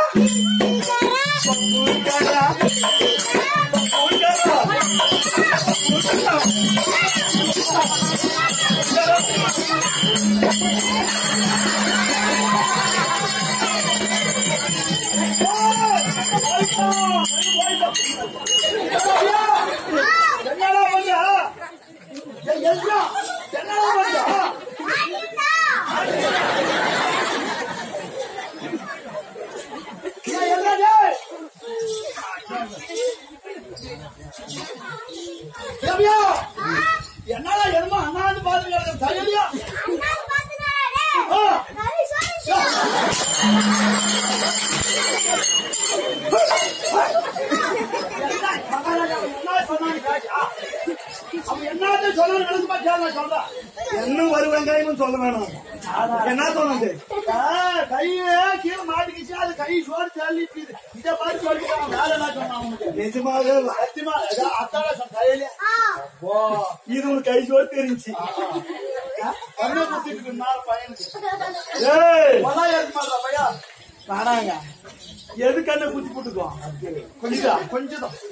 பப்புக்காரா பப்புக்காரா என்னடா பண்ற ஏய், எல்லாம் என்னடா பண்ற ஏய், எல்லாம் டேய். ரம்யா, என்னடா எருமா அண்ணாந்து பாத்துக்க சரியா இன்னும் ஒரு வெங்காயமும் சொல்ல வேணாம் என்ன சொன்னது கையே கீழே மாட்டிக்கிச்சு அது கை சோறு தள்ளிட்டு இதை பார்த்து சொல்லிட்டு வேலை எல்லாம் சொன்னான் அவனுக்கு நிஜமாவே இல்ல. சத்தியமா ஏதோ அத்தால சொன்ன கையிலே ஓ இது உனக்கு கை சோறு தெரிஞ்சு பண்ண குத்திட்டு இருந்தா பையனுக்கு ஏய் கொலாயா இருக்குமா பையா காணாங்க எது கண்ணை குத்தி போட்டுக்குவோம் கொஞ்சம் கொஞ்சம் தான்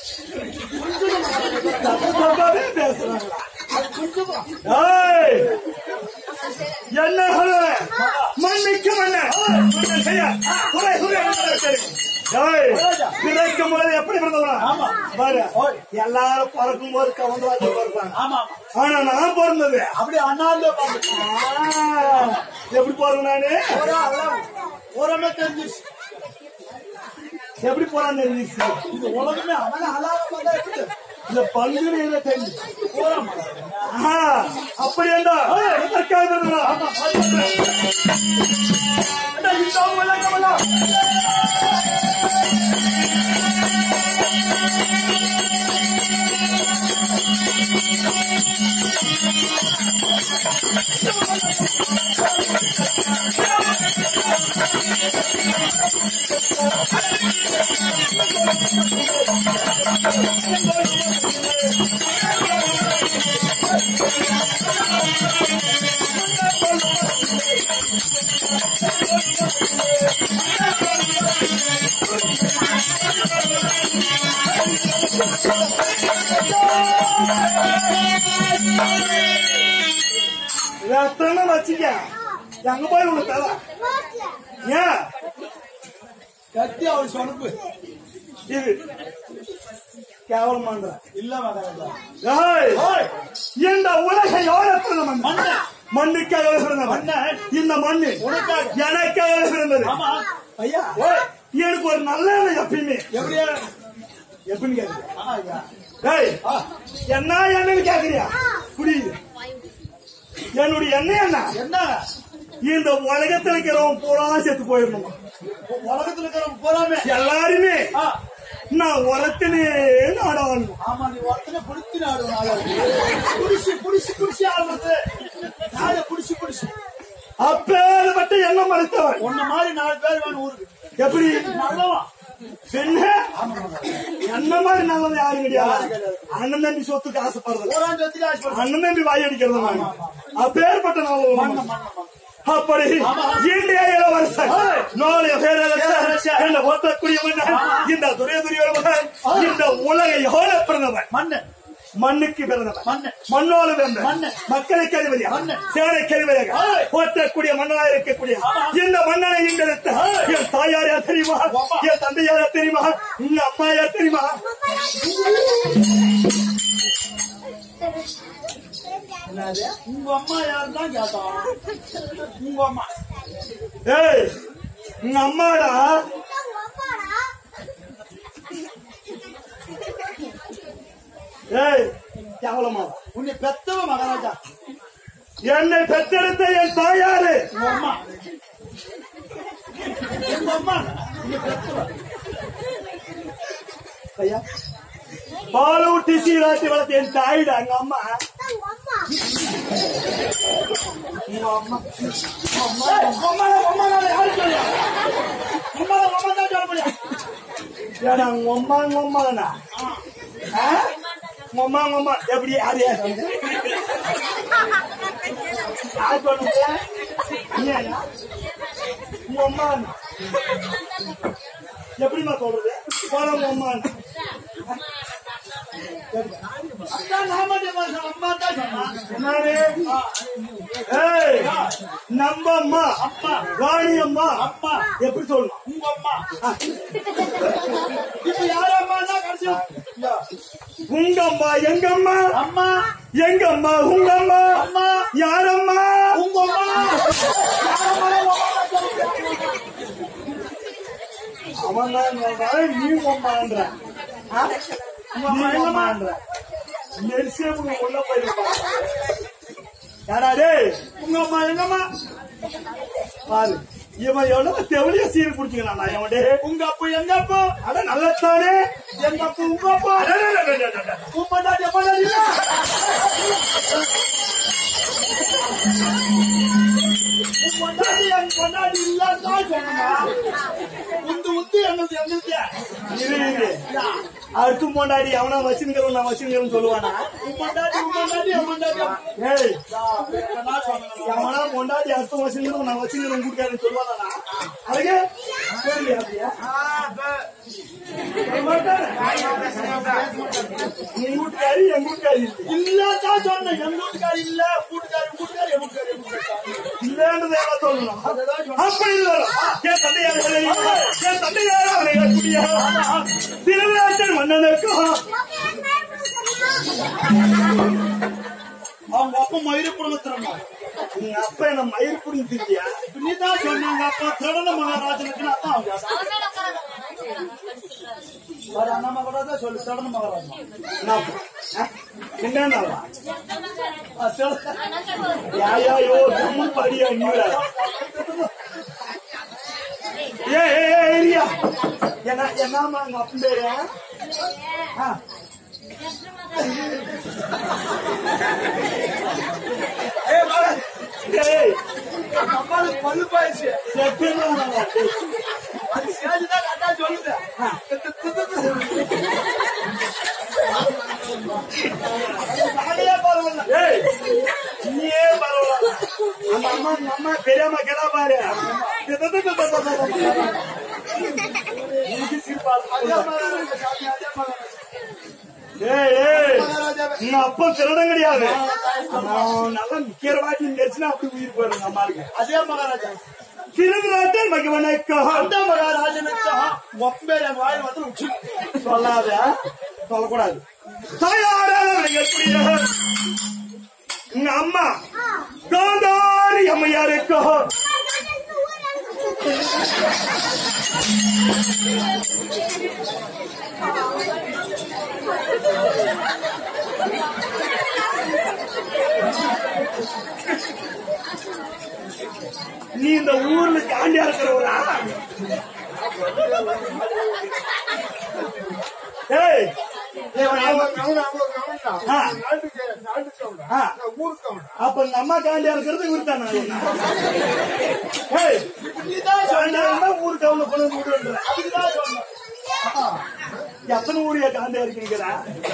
தப்பாவே பேசுறாங்களா கொஞ்சம் ஏய் என்ன ஹலோ மண்ணுக்கு மண்ண மண்ண செய்ய குறை குறை ஏய் பிறக்கும் போது எப்படி பிறந்தவனா ஆமா. பாரு ஓய். எல்லாரும் பிறக்கும் போது கவர்ந்து பிறப்பாங்க ஆமா ஆனா நான் பிறந்தது அப்படி அண்ணாந்து பாத்து ஆ, எப்படி போறேன் நானு ஒரு அதெல்லாம் ஓரமே தெரிஞ்சிச்சு எப்படி போறான்னு தெரிஞ்சிச்சு இது உலகமே அவன அலாரம் வந்தா இருக்குது இந்த பங்குனி என்ன தெரிஞ்சு போறான் ஆஹா, அப்படி என்றா எதற்காக பிறந்தனா? அடா, இந்த அவங்க கமலா ரத்தம்னு வச்சுக்க எங்க போய் உனக்கு தர ஏன் கத்தி அவள் சொனப்பு இது கேவலமான்ற இல்ல மகாராஜா ஏய், ஓய் இந்த உலகம் எவ்வளவு பிறந்த மண் மண்ணு மண்ணுக்காக பிறந்த மண் மண்ணு. இந்த மண்ணு உனக்காக. எனக்காக பிறந்தது ஆமா ஐயா ஓய் எனக்கு ஒரு நல்ல எண்ணம் எப்பயுமே எப்படியா எப்படின்னு கேக்குறேன் ஆமா ஐயா டேய் ஆ, என்ன என்னன்னு கேக்குறியா புரியுது என்னுடைய எண்ணம் என்ன என்ன இந்த உலகத்துல இருக்கிறவன் பூரா செத்து போயிடணுமா உலகத்துல இருக்கிறவங்க போறாமே எல்லாருமே ஆ, நான் உரத்திலே நாடாளணும் ஆமா நீ ஒருத்தனை புடிச்சு நாடு புடிச்சு புடிச்சு புடிச்சு ஆடுறது நாளை புடிச்சு புடிச்சு அப்பேற்பட்ட எண்ணம் மறுத்தவன் உன்ன மாதிரி நாலு பேர் வேணும் ஊருக்கு எப்படி நல்லவன் என்ன என்ன மாதிரி நல்லது யாரும் கிடையாது யாரும் கிடையாது. அண்ணன் தம்பி சொத்துக்கு ஆசைப்படுறது ஊரான் ஜோதிக்கு ஆசைப்படுறேன் அண்ணன் தம்பி வாய் அடிக்கிறது நான் அப்பேற்பட்ட நல்லது மண்ண மண்ண மண்ண அப்படி இந்திய இளவரசன் நாளைய பேரரசன் என்ன ஓட்டக்கூடிய மன்னன் இந்த துரிய துரியவன் இந்த உலக யோக பிறந்தவன் மண்ணு மண்ணுக்கு பிறந்தவன் மண்ணு மண்ணோடு பிறந்த மண்ணு. மக்களை கழிவதியா மண்ணு. சேனை கழிவதியாக ஏய். போற்றக்கூடிய மன்னனா இருக்கக்கூடிய இந்த மன்னனை இங்கெடுத்த என் தாயார் யார் தெரியுமா அம்மா. என் தந்தையார் யார் தெரியுமா உங்க அம்மா யார் தெரியுமா என்னது உங்க அம்மா யார் தான் கேட்டான் உங்க அம்மா ஏய் உங்க அம்மாடா ஏய் கேவலமா உன்னை பெத்தவ மகாராஜா என்னை பெற்றெடுத்த என் தாயாரு உங்க அம்மா உங்க அம்மா உன்னை பெத்தவ ஐயா பாலூட்டி சீராட்டி வளர்த்த என் தாயிடா எங்க அம்மா உங்க அம்மா ஏய், உங்க அம்மா உங்க அம்மா நான் யாரு சொல்லியா உங்க அம்மா உங்க அம்மா தான் சொல்ல முடியும் ஏடா உங்க அம்மா உங்க அம்மா தானா ஆ? உங்க அம்மா உங்க அம்மா எப்படி யாரு யார் சொன்னது? யார் சொன்னது? நீயா? உங்க அம்மா தானா? எப்படிம்மா சொல்றது போறவங்க அம்மா அதான் நாம அம்மா தான் சொன்னா என்னது ஏய் நம்ம அம்மா அம்மா ராணி அம்மா அம்மா எப்படி சொல்லணும் உங்க அம்மா இப்ப யார் அம்மா தான் கடைசி உங்க அம்மா எங்க அம்மா அம்மா எங்க அம்மா உங்க அம்மா அம்மா யாரம்மா உங்க அம்மா யார் அம்மா தான் உங்க அம்மா தான் சொல்லுங்க. அவன் தான் சொல்றான், நீ அம்மான்ற ஆ? நீ அம்மான்ற நெரிசே உங்க உள்ள போயிருப்பான் யாரா டேய் உங்க அம்மா எங்கம்மா பாரு இவன் எவ்வளவு தெவலிய சீர் குடிச்சுக்கிறான் நான் இவன் டேய். உங்க அப்பா எங்க அப்பா அட நல்லத்தானே எங்க அப்பா உங்க அப்பா அட, அட, அட, அட, அட, அட. உங்க பொண்டாட்டி எப்ப இல்ல உன் பொண்டாட்டி என் பொண்டாட்டி இல்லன்னு தான் சொன்னா உந்து உந்து என்னது எங்களுக்கு இரு, இரு. அடுத்து பொண்டாடி அவனா வச்சுக்கிறவன் நான் வச்சுக்கிறேன்னு சொல்லுவானா உன் பொண்டாட்டி உன் பொண்டாட்டி என் பொண்டாட்டி ஏய் நான் சொன்னேன் அவனா பொண்டாடி அடுத்து வச்சுக்கிறவன் நான் வச்சுக்கிறேன் கூட்டாருன்னு சொல்லுவானா அதுக்கு சரி அப்படியா சொல்ல மாட்டானே. நீ வீட்டுக்காரி என் வீட்டுக்காரி இல்லை. இல்லதான் சொன்னேன் எங்க வீட்டுக்காரி இல்ல வீட்டுக்காரி வீட்டுக்காரி என் வீட்டுக்காரி என் வீட்டுக்காரி இல்லைன்றதை எல்லாம் சொல்லணும் அதுதான் சொன்னேன் அப்படி இல்லை என் தந்தையார் அவனை- என் தந்தையார் அவனை ஏற்கக்கூடிய திருவிழாக்கள் மன்னனுக்கும் அவங்க அப்பா மயிறு குடும்பத்திரமா உங்க அப்பா என்ன மயிர் புரிஞ்சிருக்கியா நீ தான் சொன்னாங்க அப்பா திருடன மகாராஜனுக்கு அதான் அவங்க வேற அண்ணா மகாராஜா சொல்லு திருடன மகாராஜா என்ன ஆ, திருட- யாயோ நம்ம படியா நீங்களா ஏ ஏ ஏ, ஏரியா என்ன என்னமா உங்க அப்பன் பேரு ஆ. ஏய், மகா. ஏய், அம்மாவுக்கு பல்லு பாயிடுச்சு செத்துன்னு வந்தாங்க. அது சேஜுதான் கரெக்டா சொல்லுது நானே பரவாயில்ல ஏய், நீயே பரவாயில்ல. அந்த அம்மா உங்க அம்மா பெரியம்மா கேடா பாரு எனக்கு சிரிப்பா அதே இருக்கு. மகாராஜா சாமி அதே மகாராஜா ஏய், ஏய், மகாராஜாவே உங்க அப்பா திருடம் கிடையாது அவன் நல்லா நிக்கிற வாட்டி நினைச்சுன்னா அப்படி உயிர் போயிடும் அம்மாருக்கு அதே மகாராஜா திருவிழாக்கள் மகவனுக்காக அந்த மகாராஜனுக்கு ஒப்பேர் என் வாயில் வந்து உச்சி சொல்லாத சொல்லக்கூடாது தாயாராக எப்படி உங்க அம்மா காந்தாரி அம்மையாருக்கு நீ இந்த ஊர்ல காண்டியா இருக்கிறவரா ஏய் இவன் அவன் ஆ. ஆ. அப்ப இந்த அம்மா காண்டியா இருக்கிறது இவரு தானே ஏய் நீதான் காண்டியா இருந்தா ஊருக்கு அவனை கொண்டு வந்து விடுன்ற அதுக்குதான் சொன்னேன் எத்தனை ஊரியா காண்டியா இருக்கீங்கிறா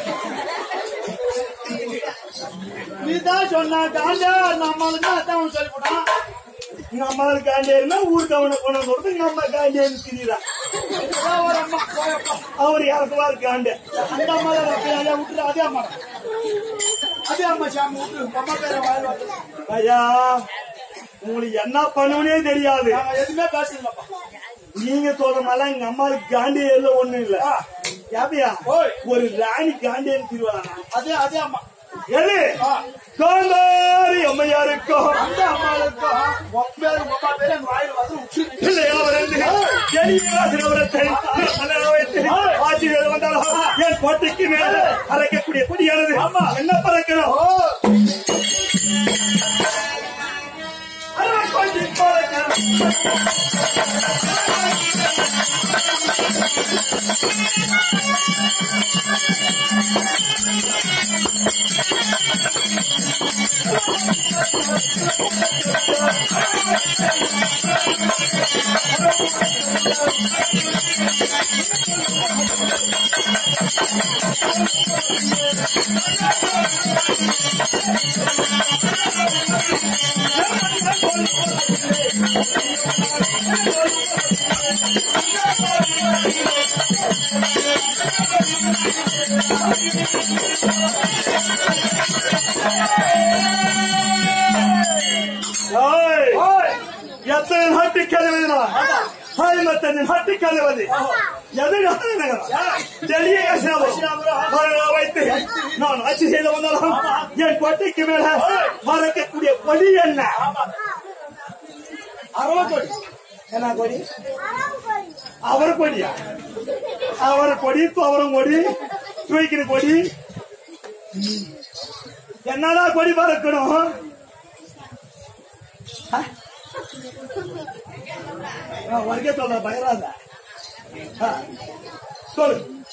நீதான் சொன்ன காண்டா நம்மளுக்கு அதான் அவன் சொல்லி போட்டான் எங்க அம்மாவுக்கு காண்டியா இருந்தா ஊருக்கு அவனை கொண்டு வந்து விடுறது எங்க அம்மா காண்டியா இருக்கிறீரா அதான் ஒரு அம்மா போயப்பா அவர் இறக்குவாரு காண்டியா அந்த அம்மா தான் ஐயா விட்டுரு அதே அம்மா அதே அம்மா சாமி விட்டுரு அம்மா பேர வாயில் வந்து ஐயா உங்களுக்கு என்ன பண்ணுவனே தெரியாது நாங்க எதுவுமே பேசலப்பா நீங்க சொல்ற மாதிரி எங்க அம்மாவுக்கு காண்டியா இல்ல ஒண்ணும் இல்ல யாபியா ஓய். ஒரு ராணி காண்டியன் திருவாரா அதே அதே அம்மா எது காந்தாரி அம்மையாருக்கும் அந்த அம்மாவுக்கு ஒப்பேர் அம்மா பேர் என் வாயில் வந்து உச்சி ஆட்சியில் வந்தாலும் என் கோட்டைக்கு மேல அரைக்கக்கூடிய கொடியானது என்ன பறக்கணும் ஓ அரவக்கொடி பறக்கணும். ஏய், எத்தனை நாட்டு கழுவுனா ஐம்பத்தஞ்சு நாட்டு கழுவது எதுக்காக நகரம் தெளிய கசினாபுரம் வைத்து நான் ஆட்சி செய்த வந்தாலும் என் கோட்டைக்கு மேல மறக்கக்கூடிய கொடி என்ன அறுபது கோடி என்ன கோடி அவர் கொடியா அவர் கொடி துவரம் கொடி தூக்கிற கொடி என்னடா கொடி பறக்கணும் வர்க்க சொல்ற பயராத சொல்லு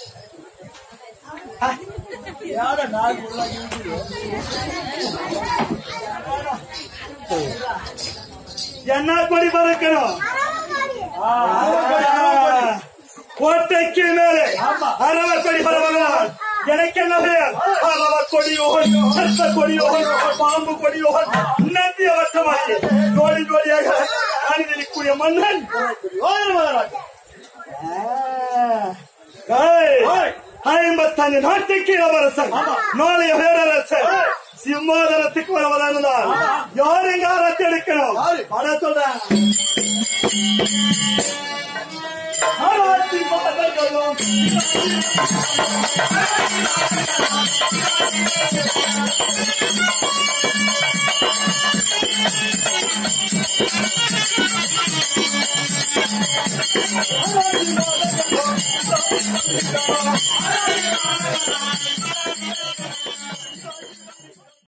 யார நாள் ஃபுல்லா இருக்குது என்ன கொடி பறக்கணும் ஆ, அறுபது கோடி, அறுபது கோடி. கோட்டைக்கு மேலே ஆமா. அரவ கொடி பரவலாம் எனக்கு என்ன பெயர் அரவ கொடியோன் சத்த கொடியோன் பாம்பு கொடியோன் நந்திய வட்டமாகி ஜோடி ஜோடியாக அணிந்திருக்கூடிய மன்னன் ஓய்வு மகாராஜா. ஏய், ஏய். ஐம்பத்தஞ்சு நாட்டுக்கு இளவரசன் நாளைய பேரரசன் சிம்மாதனத்துக்கு வருவதானால் யார் எங்க அரசு எடுக்கணும் யாரு? வர சொல்றேன் ஆராய்ச்சி மகன்களும்